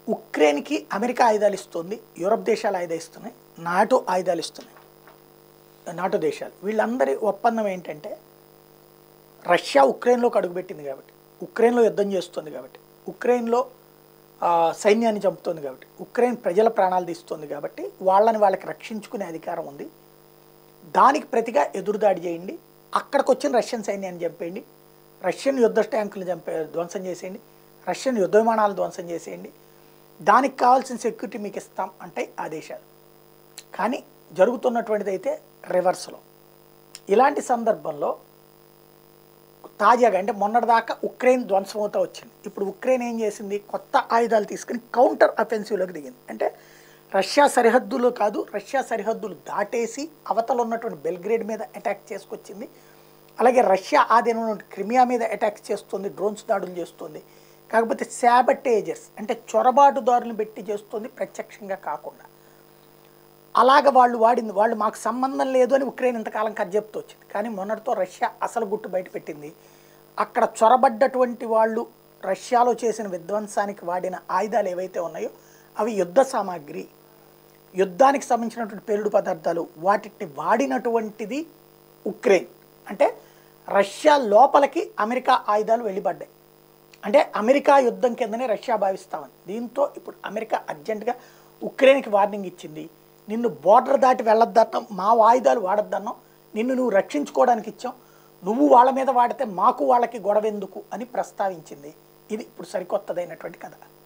ఉక్రెయిన్కి America ఆయుధాలు ఇస్తుంది Europe దేశాలు ఆయుధాలు ఇస్తున్నాయి నాటో ఆయుధాలు ఇస్తున్నాయి నాటో దేశాలు వీళ్ళందరి ఒప్పందం ఏంటంటే రష్యా ఉక్రెయిన్లోకి అడుగుపెట్టింది కాబట్టి ఉక్రెయిన్లో యుద్ధం చేస్తుంది కాబట్టి ఉక్రెయిన్లో ఆ, సైన్యాన్ని చంపుతుంది కాబట్టి ఉక్రెయిన్ ప్రజల ప్రాణాలు తీస్తుంది కాబట్టి వాళ్ళని వాళ్ళకి రక్షించుకునే అధికారం ఉంది దానికి ప్రతిగా ఎదురుదాడి చేయండి అక్కడికి వచ్చిన రష్యన్ సైన్యాన్ని చంపేయండి రష్యన్ యుద్ధ ట్యాంకులు చంపే ధ్వంసం చేసేయండి రష్యన్ యుద్ధ విమానాలు ధ్వంసం చేసేయండి దానికి కావాల్సిన సెక్యూరిటీ మీకు ఇస్తాం అంటే ఆ దేశాలు కానీ జరుగుతున్నటువంటిది అయితే రివర్స్లో ఇలాంటి సందర్భంలో తాజాగా అంటే మొన్నటిదాకా ఉక్రెయిన్ ధ్వంసం అవుతా వచ్చింది ఇప్పుడు ఉక్రెయిన్ ఏం చేసింది కొత్త ఆయుధాలు తీసుకుని కౌంటర్ అఫెన్సివ్లోకి దిగింది అంటే రష్యా సరిహద్దులు కాదు రష్యా సరిహద్దులు దాటేసి అవతల ఉన్నటువంటి బెల్గ్రేడ్ మీద అటాక్ చేసుకొచ్చింది అలాగే రష్యా ఆధీనంలో ఉన్న క్రిమియా మీద అటాక్ చేస్తుంది డ్రోన్స్ దాడులు చేస్తుంది కాకపోతే శాబటేజర్స్ అంటే చొరబాటుదారులను పెట్టి చేస్తుంది ప్రత్యక్షంగా కాకుండా అలాగ వాళ్ళు వాడింది వాళ్ళు మాకు సంబంధం లేదు అని ఉక్రెయిన్ ఇంతకాలం కథ చెప్తూ వచ్చింది కానీ మొన్నటితో రష్యా అసలు గుట్టు బయట పెట్టింది అక్కడ చొరబడ్డటువంటి వాళ్ళు రష్యాలో చేసిన విధ్వంసానికి వాడిన ఆయుధాలు ఏవైతే ఉన్నాయో అవి యుద్ధ సామాగ్రి యుద్ధానికి సంబంధించినటువంటి పేలుడు పదార్థాలు వాటిని వాడినటువంటిది ఉక్రెయిన్ అంటే రష్యా లోపలికి అమెరికా ఆయుధాలు వెళ్ళిపడ్డాయి అంటే అమెరికా యుద్ధం కిందనే రష్యా భావిస్తామని దీంతో ఇప్పుడు అమెరికా అర్జెంటుగా ఉక్రెయిన్కి వార్నింగ్ ఇచ్చింది నిన్ను బోర్డర్ దాటి వెళ్ళొద్దన్నాం మా ఆయుధాలు వాడొద్దన్నాం నిన్ను నువ్వు రక్షించుకోవడానికి ఇచ్చాం నువ్వు వాళ్ళ మీద వాడితే మాకు వాళ్ళకి గొడవ ఎందుకు అని ప్రస్తావించింది ఇది ఇప్పుడు సరికొత్తదైనటువంటి కథ